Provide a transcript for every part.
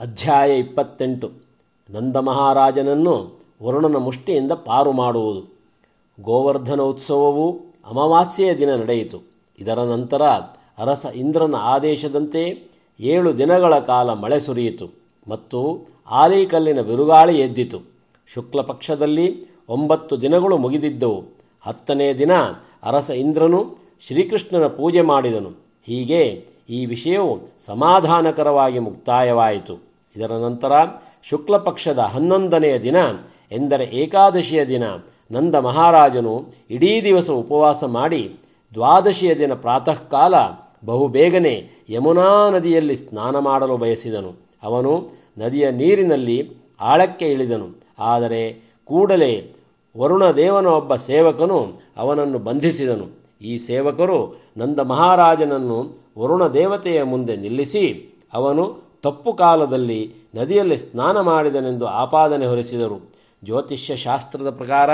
ಅಧ್ಯಾಯ ಇಪ್ಪತ್ತೆಂಟು ನಂದ ಮಹಾರಾಜನನ್ನು ವರುಣನ ಮುಷ್ಟಿಯಿಂದ ಪಾರು ಮಾಡುವುದು ಗೋವರ್ಧನ ಉತ್ಸವವು ಅಮಾವಾಸ್ಯೆಯ ದಿನ ನಡೆಯಿತು ಇದರ ನಂತರ ಅರಸ ಇಂದ್ರನ ಆದೇಶದಂತೆ ಏಳು ದಿನಗಳ ಕಾಲ ಮಳೆ ಸುರಿಯಿತು ಮತ್ತು ಆಲಿಕಲ್ಲಿನ ಬಿರುಗಾಳಿ ಎದ್ದಿತು ಶುಕ್ಲ ಪಕ್ಷದಲ್ಲಿ ಒಂಬತ್ತು ದಿನಗಳು ಮುಗಿದಿದ್ದವು ಹತ್ತನೇ ದಿನ ಅರಸ ಇಂದ್ರನು ಶ್ರೀಕೃಷ್ಣನ ಪೂಜೆ ಮಾಡಿದನು ಹೀಗೆ ಈ ವಿಷಯವು ಸಮಾಧಾನಕರವಾಗಿ ಮುಕ್ತಾಯವಾಯಿತು ಇದರ ನಂತರ ಶುಕ್ಲ ಪಕ್ಷದ ಹನ್ನೊಂದನೆಯ ದಿನ ಎಂದರೆ ಏಕಾದಶಿಯ ದಿನ ನಂದ ಮಹಾರಾಜನು ಇಡೀ ದಿವಸ ಉಪವಾಸ ಮಾಡಿ ದ್ವಾದಶಿಯ ದಿನ ಪ್ರಾತಃ ಕಾಲ ಬಹುಬೇಗನೆ ಯಮುನಾ ನದಿಯಲ್ಲಿ ಸ್ನಾನ ಮಾಡಲು ಬಯಸಿದನು ಅವನು ನದಿಯ ನೀರಿನಲ್ಲಿ ಆಳಕ್ಕೆ ಇಳಿದನು ಆದರೆ ಕೂಡಲೇ ವರುಣ ದೇವನ ಒಬ್ಬ ಸೇವಕನು ಅವನನ್ನು ಬಂಧಿಸಿದನು ಈ ಸೇವಕರು ನಂದ ಮಹಾರಾಜನನ್ನು ವರುಣ ದೇವತೆಯ ಮುಂದೆ ನಿಲ್ಲಿಸಿ ಅವನು ತಪ್ಪು ಕಾಲದಲ್ಲಿ ನದಿಯಲ್ಲಿ ಸ್ನಾನ ಮಾಡಿದನೆಂದು ಆಪಾದನೆ ಹೊರಿಸಿದರು ಜ್ಯೋತಿಷ್ಯ ಶಾಸ್ತ್ರದ ಪ್ರಕಾರ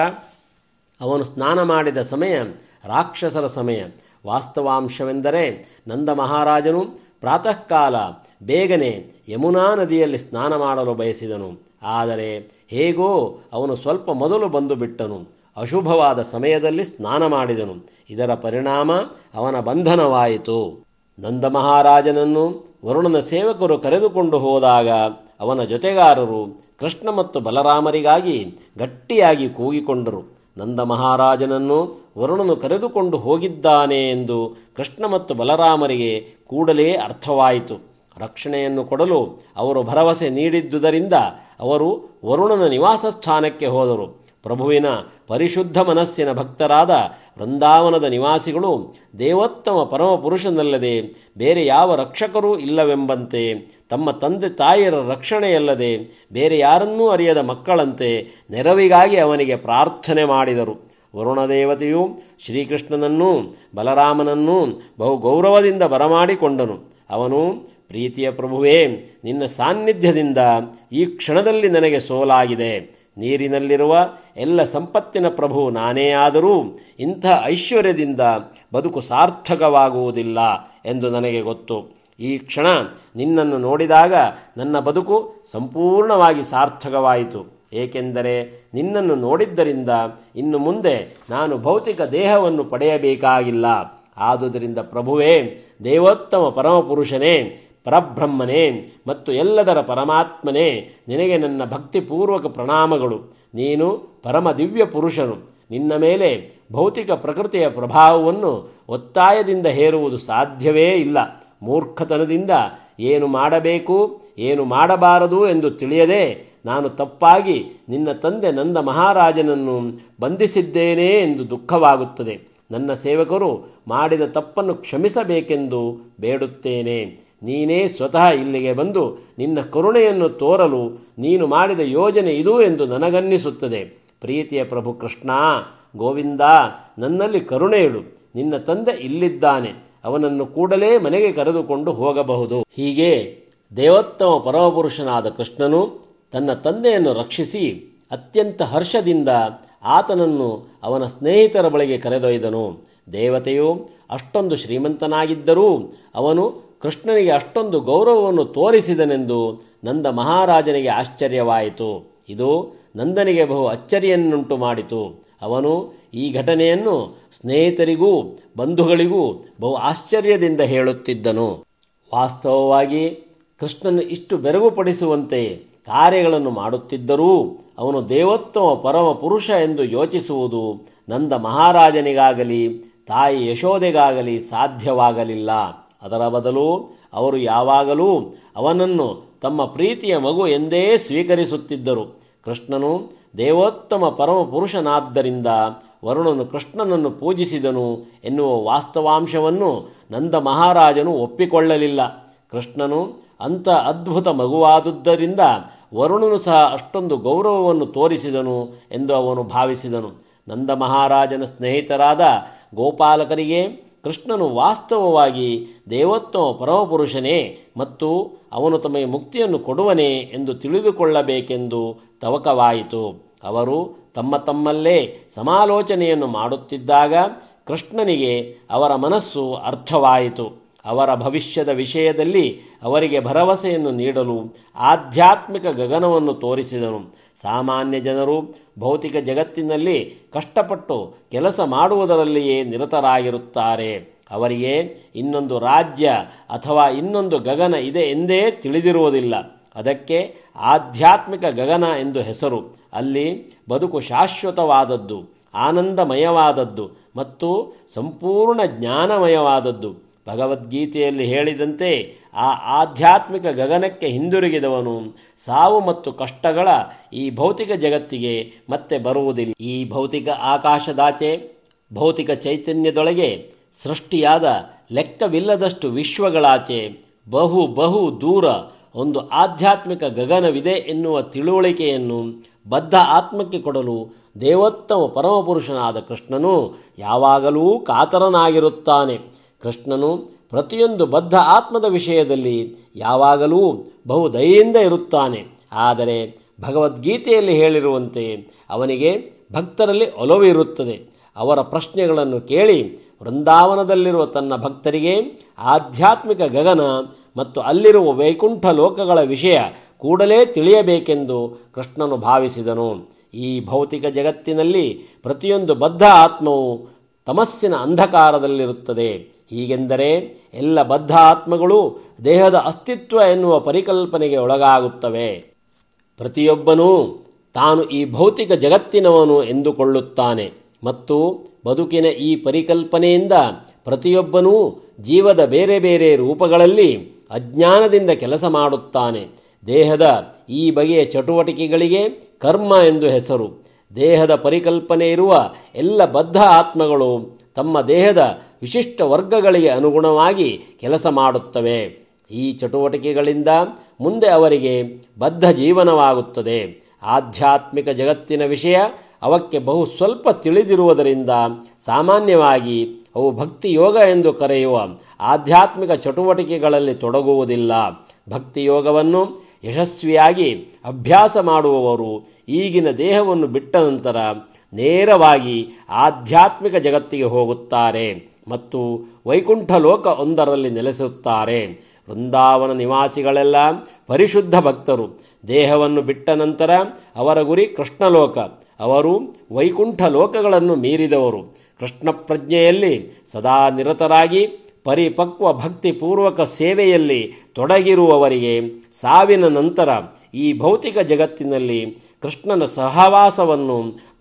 ಅವನು ಸ್ನಾನ ಮಾಡಿದ ಸಮಯ ರಾಕ್ಷಸರ ಸಮಯ ವಾಸ್ತವಾಂಶವೆಂದರೆ ನಂದ ಮಹಾರಾಜನು ಪ್ರಾತಃ ಕಾಲ ಬೇಗನೆ ಯಮುನಾ ನದಿಯಲ್ಲಿ ಸ್ನಾನ ಮಾಡಲು ಬಯಸಿದನು ಆದರೆ ಹೇಗೋ ಅವನು ಸ್ವಲ್ಪ ಮೊದಲು ಬಂದು ಬಿಟ್ಟನು ಅಶುಭವಾದ ಸಮಯದಲ್ಲಿ ಸ್ನಾನ ಮಾಡಿದನು ಇದರ ಪರಿಣಾಮ ಅವನ ಬಂಧನವಾಯಿತು ನಂದ ಮಹಾರಾಜನನ್ನು ವರುಣನ ಸೇವಕರು ಕರೆದುಕೊಂಡು ಹೋದಾಗ ಅವನ ಜೊತೆಗಾರರು ಕೃಷ್ಣ ಮತ್ತು ಬಲರಾಮರಿಗಾಗಿ ಗಟ್ಟಿಯಾಗಿ ಕೂಗಿಕೊಂಡರು ನಂದ ಮಹಾರಾಜನನ್ನು ವರುಣನು ಕರೆದುಕೊಂಡು ಹೋಗಿದ್ದಾನೆ ಎಂದು ಕೃಷ್ಣ ಮತ್ತು ಬಲರಾಮರಿಗೆ ಕೂಡಲೇ ಅರ್ಥವಾಯಿತು ರಕ್ಷಣೆಯನ್ನು ಕೊಡಲು ಅವರು ಭರವಸೆ ನೀಡಿದ್ದುದರಿಂದ ಅವರು ವರುಣನ ನಿವಾಸ ಸ್ಥಾನಕ್ಕೆ ಹೋದರು ಪ್ರಭುವಿನ ಪರಿಶುದ್ಧ ಮನಸ್ಸಿನ ಭಕ್ತರಾದ ವೃಂದಾವನದ ನಿವಾಸಿಗಳು ದೇವೋತ್ತಮ ಪರಮಪುರುಷನಲ್ಲದೆ ಬೇರೆ ಯಾವ ರಕ್ಷಕರೂ ಇಲ್ಲವೆಂಬಂತೆ ತಮ್ಮ ತಂದೆ ತಾಯಿಯರ ರಕ್ಷಣೆಯಲ್ಲದೆ ಬೇರೆ ಯಾರನ್ನೂ ಅರಿಯದ ಮಕ್ಕಳಂತೆ ನೆರವಿಗಾಗಿ ಅವನಿಗೆ ಪ್ರಾರ್ಥನೆ ಮಾಡಿದರು ವರುಣದೇವತೆಯು ಶ್ರೀಕೃಷ್ಣನನ್ನೂ ಬಲರಾಮನನ್ನೂ ಬಹು ಗೌರವದಿಂದ ಬರಮಾಡಿಕೊಂಡನು ಅವನು ಪ್ರೀತಿಯ ಪ್ರಭುವೇ ನಿನ್ನ ಸಾನ್ನಿಧ್ಯದಿಂದ ಈ ಕ್ಷಣದಲ್ಲಿ ನನಗೆ ಸೋಲಾಗಿದೆ ನೀರಿನಲ್ಲಿರುವ ಎಲ್ಲ ಸಂಪತ್ತಿನ ಪ್ರಭು ನಾನೇ ಆದರೂ ಇಂಥ ಐಶ್ವರ್ಯದಿಂದ ಬದುಕು ಸಾರ್ಥಕವಾಗುವುದಿಲ್ಲ ಎಂದು ನನಗೆ ಗೊತ್ತು ಈ ಕ್ಷಣ ನಿನ್ನನ್ನು ನೋಡಿದಾಗ ನನ್ನ ಬದುಕು ಸಂಪೂರ್ಣವಾಗಿ ಸಾರ್ಥಕವಾಯಿತು ಏಕೆಂದರೆ ನಿನ್ನನ್ನು ನೋಡಿದ್ದರಿಂದ ಇನ್ನು ಮುಂದೆ ನಾನು ಭೌತಿಕ ದೇಹವನ್ನು ಪಡೆಯಬೇಕಾಗಿಲ್ಲ ಆದುದರಿಂದ ಪ್ರಭುವೇ ದೇವೋತ್ತಮ ಪರಮಪುರುಷನೇ ಪರಬ್ರಹ್ಮನೇ ಮತ್ತು ಎಲ್ಲದರ ಪರಮಾತ್ಮನೇ ನಿನಗೆ ನನ್ನ ಭಕ್ತಿಪೂರ್ವಕ ಪ್ರಣಾಮಗಳು ನೀನು ಪರಮ ದಿವ್ಯ ಪುರುಷನು ನಿನ್ನ ಮೇಲೆ ಭೌತಿಕ ಪ್ರಕೃತಿಯ ಪ್ರಭಾವವನ್ನು ಒತ್ತಾಯದಿಂದ ಹೇರುವುದು ಸಾಧ್ಯವೇ ಇಲ್ಲ ಮೂರ್ಖತನದಿಂದ ಏನು ಮಾಡಬೇಕು ಏನು ಮಾಡಬಾರದು ಎಂದು ತಿಳಿಯದೆ ನಾನು ತಪ್ಪಾಗಿ ನಿನ್ನ ತಂದೆ ನಂದ ಮಹಾರಾಜನನ್ನು ಬಂಧಿಸಿದ್ದೇನೆ ಎಂದು ದುಃಖವಾಗುತ್ತದೆ ನನ್ನ ಸೇವಕರು ಮಾಡಿದ ತಪ್ಪನ್ನು ಕ್ಷಮಿಸಬೇಕೆಂದು ಬೇಡುತ್ತೇನೆ ನೀನೇ ಸ್ವತಃ ಇಲ್ಲಿಗೆ ಬಂದು ನಿನ್ನ ಕರುಣೆಯನ್ನು ತೋರಲು ನೀನು ಮಾಡಿದ ಯೋಜನೆ ಇದು ಎಂದು ನನಗನ್ನಿಸುತ್ತದೆ ಪ್ರೀತಿಯ ಪ್ರಭು ಕೃಷ್ಣ ಗೋವಿಂದ ನನ್ನಲ್ಲಿ ಕರುಣೆ ಇಡು ನಿನ್ನ ತಂದೆ ಇಲ್ಲಿದ್ದಾನೆ ಅವನನ್ನು ಕೂಡಲೇ ಮನೆಗೆ ಕರೆದುಕೊಂಡು ಹೋಗಬಹುದು ಹೀಗೆ ದೇವೋತ್ತಮ ಪರಮಪುರುಷನಾದ ಕೃಷ್ಣನು ತನ್ನ ತಂದೆಯನ್ನು ರಕ್ಷಿಸಿ ಅತ್ಯಂತ ಹರ್ಷದಿಂದ ಆತನನ್ನು ಅವನ ಸ್ನೇಹಿತರ ಬಳಿಗೆ ಕರೆದೊಯ್ದನು ದೇವತೆಯು ಅಷ್ಟೊಂದು ಶ್ರೀಮಂತನಾಗಿದ್ದರೂ ಅವನು ಕೃಷ್ಣನಿಗೆ ಅಷ್ಟೊಂದು ಗೌರವವನ್ನು ತೋರಿಸಿದನೆಂದು ನಂದ ಮಹಾರಾಜನಿಗೆ ಆಶ್ಚರ್ಯವಾಯಿತು ಇದು ನಂದನಿಗೆ ಬಹು ಅಚ್ಚರಿಯನ್ನುಂಟು ಮಾಡಿತು ಅವನು ಈ ಘಟನೆಯನ್ನು ಸ್ನೇಹಿತರಿಗೂ ಬಂಧುಗಳಿಗೂ ಬಹು ಆಶ್ಚರ್ಯದಿಂದ ಹೇಳುತ್ತಿದ್ದನು ವಾಸ್ತವವಾಗಿ ಕೃಷ್ಣನು ಇಷ್ಟು ಬೆರಗುಪಡಿಸುವಂತೆ ಕಾರ್ಯಗಳನ್ನು ಮಾಡುತ್ತಿದ್ದರೂ ಅವನು ದೇವೋತ್ತಮ ಪರಮ ಪುರುಷ ಎಂದು ಯೋಚಿಸುವುದು ನಂದ ಮಹಾರಾಜನಿಗಾಗಲಿ ತಾಯಿ ಯಶೋದೆಗಾಗಲಿ ಸಾಧ್ಯವಾಗಲಿಲ್ಲ ಅದರ ಬದಲು ಅವರು ಯಾವಾಗಲೂ ಅವನನ್ನು ತಮ್ಮ ಪ್ರೀತಿಯ ಮಗು ಎಂದೇ ಸ್ವೀಕರಿಸುತ್ತಿದ್ದರು ಕೃಷ್ಣನು ದೇವೋತ್ತಮ ಪರಮ ಪುರುಷನಾದ್ದರಿಂದ ವರುಣನು ಕೃಷ್ಣನನ್ನು ಪೂಜಿಸಿದನು ಎನ್ನುವ ವಾಸ್ತವಾಂಶವನ್ನು ನಂದ ಮಹಾರಾಜನು ಒಪ್ಪಿಕೊಳ್ಳಲಿಲ್ಲ ಕೃಷ್ಣನು ಅಂಥ ಅದ್ಭುತ ಮಗುವಾದುದರಿಂದ ವರುಣನು ಸಹ ಅಷ್ಟೊಂದು ಗೌರವವನ್ನು ತೋರಿಸಿದನು ಎಂದು ಅವನು ಭಾವಿಸಿದನು ನಂದ ಮಹಾರಾಜನ ಸ್ನೇಹಿತರಾದ ಗೋಪಾಲಕರಿಗೆ ಕೃಷ್ಣನು ವಾಸ್ತವವಾಗಿ ದೇವೋತ್ತಮ ಪರಮಪುರುಷನೇ ಮತ್ತು ಅವನು ತಮಗೆ ಮುಕ್ತಿಯನ್ನು ಕೊಡುವನೇ ಎಂದು ತಿಳಿದುಕೊಳ್ಳಬೇಕೆಂದು ತವಕವಾಯಿತು ಅವರು ತಮ್ಮ ತಮ್ಮಲ್ಲೇ ಸಮಾಲೋಚನೆಯನ್ನು ಮಾಡುತ್ತಿದ್ದಾಗ ಕೃಷ್ಣನಿಗೆ ಅವರ ಮನಸ್ಸು ಅರ್ಥವಾಯಿತು ಅವರ ಭವಿಷ್ಯದ ವಿಷಯದಲ್ಲಿ ಅವರಿಗೆ ಭರವಸೆಯನ್ನು ನೀಡಲು ಆಧ್ಯಾತ್ಮಿಕ ಗಗನವನ್ನು ತೋರಿಸಿದನು ಸಾಮಾನ್ಯ ಜನರು ಭೌತಿಕ ಜಗತ್ತಿನಲ್ಲಿ ಕಷ್ಟಪಟ್ಟು ಕೆಲಸ ಮಾಡುವುದರಲ್ಲಿಯೇ ನಿರತರಾಗಿರುತ್ತಾರೆ ಅವರಿಗೆ ಇನ್ನೊಂದು ರಾಜ್ಯ ಅಥವಾ ಇನ್ನೊಂದು ಗಗನ ಇದೆ ಎಂದೇ ತಿಳಿದಿರುವುದಿಲ್ಲ ಅದಕ್ಕೆ ಆಧ್ಯಾತ್ಮಿಕ ಗಗನ ಎಂದು ಹೆಸರು ಅಲ್ಲಿ ಬದುಕು ಶಾಶ್ವತವಾದದ್ದು ಆನಂದಮಯವಾದದ್ದು ಮತ್ತು ಸಂಪೂರ್ಣ ಜ್ಞಾನಮಯವಾದದ್ದು ಭಗವದ್ಗೀತೆಯಲ್ಲಿ ಹೇಳಿದಂತೆ ಆ ಆಧ್ಯಾತ್ಮಿಕ ಗಗನಕ್ಕೆ ಹಿಂದಿರುಗಿದವನು ಸಾವು ಮತ್ತು ಕಷ್ಟಗಳ ಈ ಭೌತಿಕ ಜಗತ್ತಿಗೆ ಮತ್ತೆ ಬರುವುದಿಲ್ಲ ಈ ಭೌತಿಕ ಆಕಾಶದಾಚೆ ಭೌತಿಕ ಚೈತನ್ಯದೊಳಗೆ ಸೃಷ್ಟಿಯಾದ ಲೆಕ್ಕವಿಲ್ಲದಷ್ಟು ವಿಶ್ವಗಳಾಚೆ ಬಹು ಬಹು ದೂರ ಒಂದು ಆಧ್ಯಾತ್ಮಿಕ ಗಗನವಿದೆ ಎನ್ನುವ ತಿಳುವಳಿಕೆಯನ್ನು ಬದ್ಧ ಆತ್ಮಕ್ಕೆ ಕೊಡಲು ದೇವೋತ್ತಮ ಪರಮಪುರುಷನಾದ ಕೃಷ್ಣನು ಯಾವಾಗಲೂ ಕಾತರನಾಗಿರುತ್ತಾನೆ ಕೃಷ್ಣನು ಪ್ರತಿಯೊಂದು ಬದ್ಧ ಆತ್ಮದ ವಿಷಯದಲ್ಲಿ ಯಾವಾಗಲೂ ಬಹು ದಯೆಯಿಂದ ಇರುತ್ತಾನೆ ಆದರೆ ಭಗವದ್ಗೀತೆಯಲ್ಲಿ ಹೇಳಿರುವಂತೆ ಅವನಿಗೆ ಭಕ್ತರಲ್ಲಿ ಒಲವಿರುತ್ತದೆ ಅವರ ಪ್ರಶ್ನೆಗಳನ್ನು ಕೇಳಿ ವೃಂದಾವನದಲ್ಲಿರುವ ತನ್ನ ಭಕ್ತರಿಗೆ ಆಧ್ಯಾತ್ಮಿಕ ಗಗನ ಮತ್ತು ಅಲ್ಲಿರುವ ವೈಕುಂಠ ಲೋಕಗಳ ವಿಷಯ ಕೂಡಲೇ ತಿಳಿಯಬೇಕೆಂದು ಕೃಷ್ಣನು ಭಾವಿಸಿದನು ಈ ಭೌತಿಕ ಜಗತ್ತಿನಲ್ಲಿ ಪ್ರತಿಯೊಂದು ಬದ್ಧ ಆತ್ಮವು ತಮಸ್ಸಿನ ಅಂಧಕಾರದಲ್ಲಿರುತ್ತದೆ ಹೀಗೆಂದರೆ ಎಲ್ಲ ಬದ್ಧ ಆತ್ಮಗಳು ದೇಹದ ಅಸ್ತಿತ್ವ ಎನ್ನುವ ಪರಿಕಲ್ಪನೆಗೆ ಒಳಗಾಗುತ್ತವೆ ಪ್ರತಿಯೊಬ್ಬನೂ ತಾನು ಈ ಭೌತಿಕ ಜಗತ್ತಿನವನು ಎಂದುಕೊಳ್ಳುತ್ತಾನೆ ಮತ್ತು ಬದುಕಿನ ಈ ಪರಿಕಲ್ಪನೆಯಿಂದ ಪ್ರತಿಯೊಬ್ಬನೂ ಜೀವದ ಬೇರೆ ಬೇರೆ ರೂಪಗಳಲ್ಲಿ ಅಜ್ಞಾನದಿಂದ ಕೆಲಸ ಮಾಡುತ್ತಾನೆ ದೇಹದ ಈ ಬಗೆಯ ಚಟುವಟಿಕೆಗಳಿಗೆ ಕರ್ಮ ಎಂದು ಹೆಸರು ದೇಹದ ಪರಿಕಲ್ಪನೆ ಇರುವ ಎಲ್ಲ ಬದ್ಧ ಆತ್ಮಗಳು ತಮ್ಮ ದೇಹದ ವಿಶಿಷ್ಟ ವರ್ಗಗಳಿಗೆ ಅನುಗುಣವಾಗಿ ಕೆಲಸ ಮಾಡುತ್ತವೆ ಈ ಚಟುವಟಿಕೆಗಳಿಂದ ಮುಂದೆ ಅವರಿಗೆ ಬದ್ಧ ಜೀವನವಾಗುತ್ತದೆ ಆಧ್ಯಾತ್ಮಿಕ ಜಗತ್ತಿನ ವಿಷಯ ಅವಕ್ಕೆ ಬಹು ಸ್ವಲ್ಪ ತಿಳಿದಿರುವುದರಿಂದ ಸಾಮಾನ್ಯವಾಗಿ ಅವು ಭಕ್ತಿ ಯೋಗ ಎಂದು ಕರೆಯುವ ಆಧ್ಯಾತ್ಮಿಕ ಚಟುವಟಿಕೆಗಳಲ್ಲಿ ತೊಡಗುವುದಿಲ್ಲ ಭಕ್ತಿ ಯೋಗವನ್ನು ಯಶಸ್ವಿಯಾಗಿ ಅಭ್ಯಾಸ ಮಾಡುವವರು ಈಗಿನ ದೇಹವನ್ನು ಬಿಟ್ಟ ನಂತರ ನೇರವಾಗಿ ಆಧ್ಯಾತ್ಮಿಕ ಜಗತ್ತಿಗೆ ಹೋಗುತ್ತಾರೆ ಮತ್ತು ವೈಕುಂಠ ಲೋಕ ಒಂದರಲ್ಲಿ ನೆಲೆಸುತ್ತಾರೆ ವೃಂದಾವನ ನಿವಾಸಿಗಳೆಲ್ಲ ಪರಿಶುದ್ಧ ಭಕ್ತರು ದೇಹವನ್ನು ಬಿಟ್ಟ ನಂತರ ಅವರ ಗುರಿ ಕೃಷ್ಣಲೋಕ ಅವರು ವೈಕುಂಠ ಲೋಕಗಳನ್ನು ಮೀರಿದವರು ಕೃಷ್ಣ ಪ್ರಜ್ಞೆಯಲ್ಲಿ ಸದಾ ನಿರತರಾಗಿ ಪರಿಪಕ್ವ ಭಕ್ತಿಪೂರ್ವಕ ಸೇವೆಯಲ್ಲಿ ತೊಡಗಿರುವವರಿಗೆ ಸಾವಿನ ನಂತರ ಈ ಭೌತಿಕ ಜಗತ್ತಿನಲ್ಲಿ ಕೃಷ್ಣನ ಸಹವಾಸವನ್ನು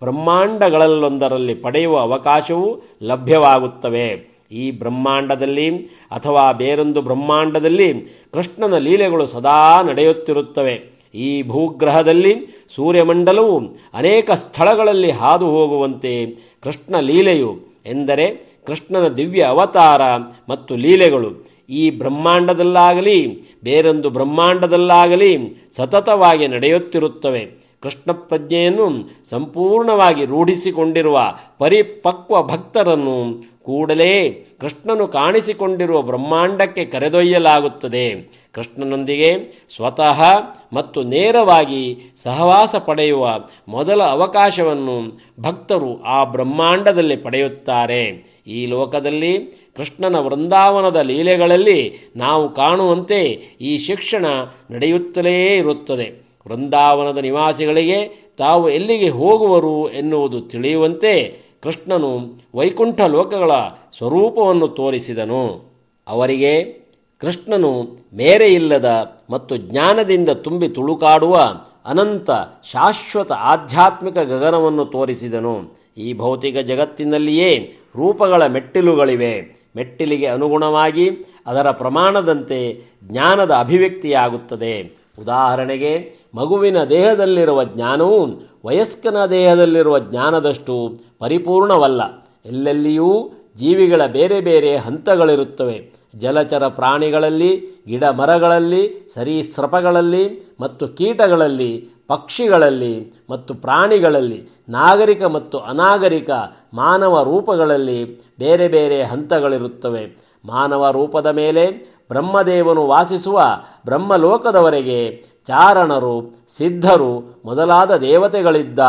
ಬ್ರಹ್ಮಾಂಡಗಳಲ್ಲೊಂದರಲ್ಲಿ ಪಡೆಯುವ ಅವಕಾಶವೂ ಲಭ್ಯವಾಗುತ್ತವೆ ಈ ಬ್ರಹ್ಮಾಂಡದಲ್ಲಿ ಅಥವಾ ಬೇರೊಂದು ಬ್ರಹ್ಮಾಂಡದಲ್ಲಿ ಕೃಷ್ಣನ ಲೀಲೆಗಳು ಸದಾ ನಡೆಯುತ್ತಿರುತ್ತವೆ ಈ ಭೂಗ್ರಹದಲ್ಲಿ ಸೂರ್ಯಮಂಡಲವು ಅನೇಕ ಸ್ಥಳಗಳಲ್ಲಿ ಹಾದು ಹೋಗುವಂತೆ ಕೃಷ್ಣ ಲೀಲೆಯು ಎಂದರೆ ಕೃಷ್ಣನ ದಿವ್ಯ ಅವತಾರ ಮತ್ತು ಲೀಲೆಗಳು ಈ ಬ್ರಹ್ಮಾಂಡದಲ್ಲಾಗಲಿ ಬೇರೊಂದು ಬ್ರಹ್ಮಾಂಡದಲ್ಲಾಗಲಿ ಸತತವಾಗಿ ನಡೆಯುತ್ತಿರುತ್ತವೆ ಕೃಷ್ಣ ಪ್ರಜ್ಞೆಯನ್ನು ಸಂಪೂರ್ಣವಾಗಿ ರೂಢಿಸಿಕೊಂಡಿರುವ ಪರಿಪಕ್ವ ಭಕ್ತರನ್ನು ಕೂಡಲೇ ಕೃಷ್ಣನು ಕಾಣಿಸಿಕೊಂಡಿರುವ ಬ್ರಹ್ಮಾಂಡಕ್ಕೆ ಕರೆದೊಯ್ಯಲಾಗುತ್ತದೆ ಕೃಷ್ಣನೊಂದಿಗೆ ಸ್ವತಃ ಮತ್ತು ನೇರವಾಗಿ ಸಹವಾಸ ಪಡೆಯುವ ಮೊದಲ ಅವಕಾಶವನ್ನು ಭಕ್ತರು ಆ ಬ್ರಹ್ಮಾಂಡದಲ್ಲಿ ಪಡೆಯುತ್ತಾರೆ ಈ ಲೋಕದಲ್ಲಿ ಕೃಷ್ಣನ ವೃಂದಾವನದ ಲೀಲೆಗಳಲ್ಲಿ ನಾವು ಕಾಣುವಂತೆ ಈ ಶಿಕ್ಷಣ ನಡೆಯುತ್ತಲೇ ಇರುತ್ತದೆ ವೃಂದಾವನದ ನಿವಾಸಿಗಳಿಗೆ ತಾವು ಎಲ್ಲಿಗೆ ಹೋಗುವರು ಎನ್ನುವುದು ತಿಳಿಯುವಂತೆ ಕೃಷ್ಣನು ವೈಕುಂಠ ಲೋಕಗಳ ಸ್ವರೂಪವನ್ನು ತೋರಿಸಿದನು ಅವರಿಗೆ ಕೃಷ್ಣನು ಮೇರೆಯಿಲ್ಲದ ಮತ್ತು ಜ್ಞಾನದಿಂದ ತುಂಬಿ ತುಳುಕಾಡುವ ಅನಂತ ಶಾಶ್ವತ ಆಧ್ಯಾತ್ಮಿಕ ಗಗನವನ್ನು ತೋರಿಸಿದನು ಈ ಭೌತಿಕ ಜಗತ್ತಿನಲ್ಲಿಯೇ ರೂಪಗಳ ಮೆಟ್ಟಿಲುಗಳಿವೆ ಮೆಟ್ಟಿಲಿಗೆ ಅನುಗುಣವಾಗಿ ಅದರ ಪ್ರಮಾಣದಂತೆ ಜ್ಞಾನದ ಅಭಿವ್ಯಕ್ತಿಯಾಗುತ್ತದೆ ಉದಾಹರಣೆಗೆ ಮಗುವಿನ ದೇಹದಲ್ಲಿರುವ ಜ್ಞಾನವು ವಯಸ್ಕನ ದೇಹದಲ್ಲಿರುವ ಜ್ಞಾನದಷ್ಟು ಪರಿಪೂರ್ಣವಲ್ಲ ಎಲ್ಲೆಲ್ಲಿಯೂ ಜೀವಿಗಳ ಬೇರೆ ಬೇರೆ ಹಂತಗಳಿರುತ್ತವೆ ಜಲಚರ ಪ್ರಾಣಿಗಳಲ್ಲಿ ಗಿಡ ಮರಗಳಲ್ಲಿ ಸರೀಸೃಪಗಳಲ್ಲಿ ಮತ್ತು ಕೀಟಗಳಲ್ಲಿ ಪಕ್ಷಿಗಳಲ್ಲಿ ಮತ್ತು ಪ್ರಾಣಿಗಳಲ್ಲಿ ನಾಗರಿಕ ಮತ್ತು ಅನಾಗರಿಕ ಮಾನವ ರೂಪಗಳಲ್ಲಿ ಬೇರೆ ಬೇರೆ ಹಂತಗಳಿರುತ್ತವೆ ಮಾನವ ರೂಪದ ಮೇಲೆ ಬ್ರಹ್ಮದೇವನು ವಾಸಿಸುವ ಬ್ರಹ್ಮಲೋಕದವರೆಗೆ ಚಾರಣರು ಸಿದ್ಧರು ಮೊದಲಾದ ದೇವತೆಗಳಿದ್ದಾರೆ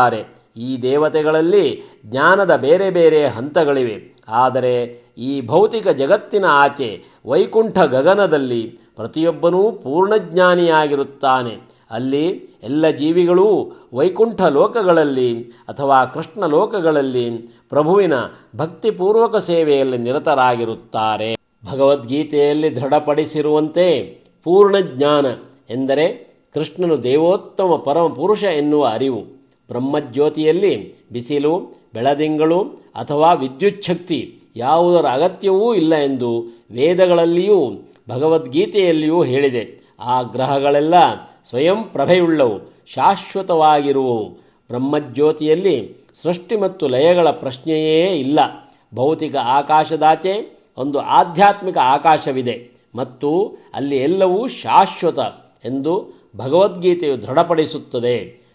ಈ ದೇವತೆಗಳಲ್ಲಿ ಜ್ಞಾನದ ಬೇರೆ ಬೇರೆ ಹಂತಗಳಿವೆ ಆದರೆ ಈ ಭೌತಿಕ ಜಗತ್ತಿನ ಆಚೆ ವೈಕುಂಠ ಗಗನದಲ್ಲಿ ಪ್ರತಿಯೊಬ್ಬನೂ ಪೂರ್ಣಜ್ಞಾನಿಯಾಗಿರುತ್ತಾನೆ ಅಲ್ಲಿ ಎಲ್ಲ ಜೀವಿಗಳೂ ವೈಕುಂಠ ಲೋಕಗಳಲ್ಲಿ ಅಥವಾ ಕೃಷ್ಣ ಲೋಕಗಳಲ್ಲಿ ಪ್ರಭುವಿನ ಭಕ್ತಿಪೂರ್ವಕ ಸೇವೆಯಲ್ಲಿ ನಿರತರಾಗಿರುತ್ತಾರೆ ಭಗವದ್ಗೀತೆಯಲ್ಲಿ ದೃಢಪಡಿಸಿರುವಂತೆ ಪೂರ್ಣ ಜ್ಞಾನ ಎಂದರೆ ಕೃಷ್ಣನು ದೇವೋತ್ತಮ ಪರಮ ಪುರುಷ ಎನ್ನುವ ಅರಿವು ಬ್ರಹ್ಮಜ್ಯೋತಿಯಲ್ಲಿ ಬಿಸಿಲು ಬೆಳದಿಂಗಳು ಅಥವಾ ವಿದ್ಯುಚ್ಛಕ್ತಿ ಯಾವುದರ ಅಗತ್ಯವೂ ಇಲ್ಲ ಎಂದು ವೇದಗಳಲ್ಲಿಯೂ ಭಗವದ್ಗೀತೆಯಲ್ಲಿಯೂ ಹೇಳಿದೆ ಆ ಗ್ರಹಗಳೆಲ್ಲ ಸ್ವಯಂ ಪ್ರಭೆಯುಳ್ಳವು ಶಾಶ್ವತವಾಗಿರುವವು ಬ್ರಹ್ಮಜ್ಯೋತಿಯಲ್ಲಿ ಸೃಷ್ಟಿ ಮತ್ತು ಲಯಗಳ ಪ್ರಶ್ನೆಯೇ ಇಲ್ಲ ಭೌತಿಕ ಆಕಾಶದಾಚೆ ಒಂದು ಆಧ್ಯಾತ್ಮಿಕ ಆಕಾಶವಿದೆ ಮತ್ತು ಅಲ್ಲಿ ಎಲ್ಲವೂ ಶಾಶ್ವತ ಎಂದು ಭಗವದ್ಗೀತೆಯು ದೃಢಪಡಿಸುತ್ತದೆ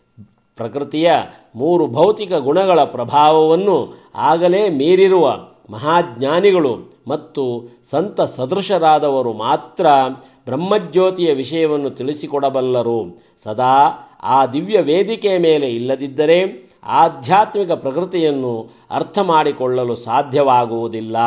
ಪ್ರಕೃತಿಯ ಮೂರು ಭೌತಿಕ ಗುಣಗಳ ಪ್ರಭಾವವನ್ನು ಆಗಲೇ ಮೀರಿರುವ ಮಹಾಜ್ಞಾನಿಗಳು ಮತ್ತು ಸಂತ ಸದೃಶರಾದವರು ಮಾತ್ರ ಬ್ರಹ್ಮಜ್ಯೋತಿಯ ವಿಷಯವನ್ನು ತಿಳಿಸಿಕೊಡಬಲ್ಲರು ಸದಾ ಆ ದಿವ್ಯ ವೇದಿಕೆಯ ಮೇಲೆ ಇಲ್ಲದಿದ್ದರೆ ಆಧ್ಯಾತ್ಮಿಕ ಪ್ರಕೃತಿಯನ್ನು ಅರ್ಥ ಮಾಡಿಕೊಳ್ಳಲು ಸಾಧ್ಯವಾಗುವುದಿಲ್ಲ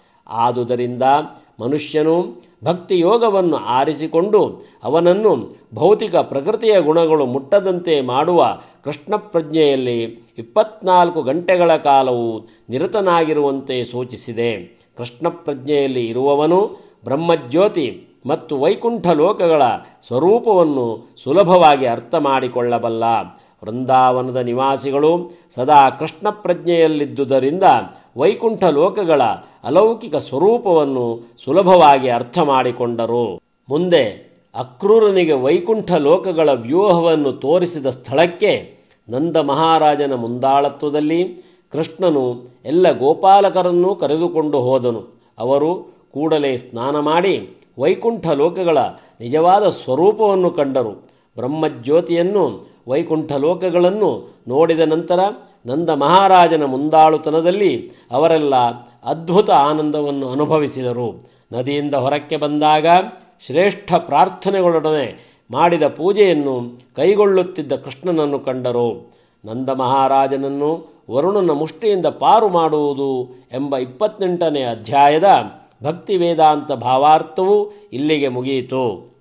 ಆದುದರಿಂದ ಮನುಷ್ಯನು ಭಕ್ತಿಯೋಗವನ್ನು ಆರಿಸಿಕೊಂಡು ಅವನನ್ನು ಭೌತಿಕ ಪ್ರಕೃತಿಯ ಗುಣಗಳು ಮುಟ್ಟದಂತೆ ಮಾಡುವ ಕೃಷ್ಣ ಪ್ರಜ್ಞೆಯಲ್ಲಿ ಇಪ್ಪತ್ನಾಲ್ಕು ಗಂಟೆಗಳ ಕಾಲವು ನಿರತನಾಗಿರುವಂತೆ ಸೂಚಿಸಿದೆ ಕೃಷ್ಣ ಪ್ರಜ್ಞೆಯಲ್ಲಿ ಇರುವವನು ಬ್ರಹ್ಮಜ್ಯೋತಿ ಮತ್ತು ವೈಕುಂಠ ಲೋಕಗಳ ಸ್ವರೂಪವನ್ನು ಸುಲಭವಾಗಿ ಅರ್ಥ ಮಾಡಿಕೊಳ್ಳಬಲ್ಲ ವೃಂದಾವನದ ನಿವಾಸಿಗಳು ಸದಾ ಕೃಷ್ಣ ಪ್ರಜ್ಞೆಯಲ್ಲಿದ್ದುದರಿಂದ ವೈಕುಂಠ ಲೋಕಗಳ ಅಲೌಕಿಕ ಸ್ವರೂಪವನ್ನು ಸುಲಭವಾಗಿ ಅರ್ಥ ಮಾಡಿಕೊಂಡರು ಮುಂದೆ ಅಕ್ರೂರನಿಗೆ ವೈಕುಂಠ ಲೋಕಗಳ ವ್ಯೂಹವನ್ನು ತೋರಿಸಿದ ಸ್ಥಳಕ್ಕೆ ನಂದ ಮಹಾರಾಜನ ಮುಂದಾಳತ್ವದಲ್ಲಿ ಕೃಷ್ಣನು ಎಲ್ಲ ಗೋಪಾಲಕರನ್ನೂ ಕರೆದುಕೊಂಡು ಹೋದನು ಅವರು ಕೂಡಲೇ ಸ್ನಾನ ಮಾಡಿ ವೈಕುಂಠ ಲೋಕಗಳ ನಿಜವಾದ ಸ್ವರೂಪವನ್ನು ಕಂಡರು ಬ್ರಹ್ಮಜ್ಯೋತಿಯನ್ನು ವೈಕುಂಠ ಲೋಕಗಳನ್ನು ನೋಡಿದ ನಂತರ ನಂದ ಮಹಾರಾಜನ ಮುಂದಾಳುತನದಲ್ಲಿ ಅವರೆಲ್ಲ ಅದ್ಭುತ ಆನಂದವನ್ನು ಅನುಭವಿಸಿದರು ನದಿಯಿಂದ ಹೊರಕ್ಕೆ ಬಂದಾಗ ಶ್ರೇಷ್ಠ ಪ್ರಾರ್ಥನೆಗಳೊಡನೆ ಮಾಡಿದ ಪೂಜೆಯನ್ನು ಕೈಗೊಳ್ಳುತ್ತಿದ್ದ ಕೃಷ್ಣನನ್ನು ಕಂಡರು ನಂದ ಮಹಾರಾಜನನ್ನು ವರುಣನ ಮುಷ್ಟಿಯಿಂದ ಪಾರು ಮಾಡುವುದು ಎಂಬ ಇಪ್ಪತ್ತೆಂಟನೇ ಅಧ್ಯಾಯದ ಭಕ್ತಿ ವೇದಾಂತ ಭಾವಾರ್ಥವು ಇಲ್ಲಿಗೆ ಮುಗಿಯಿತು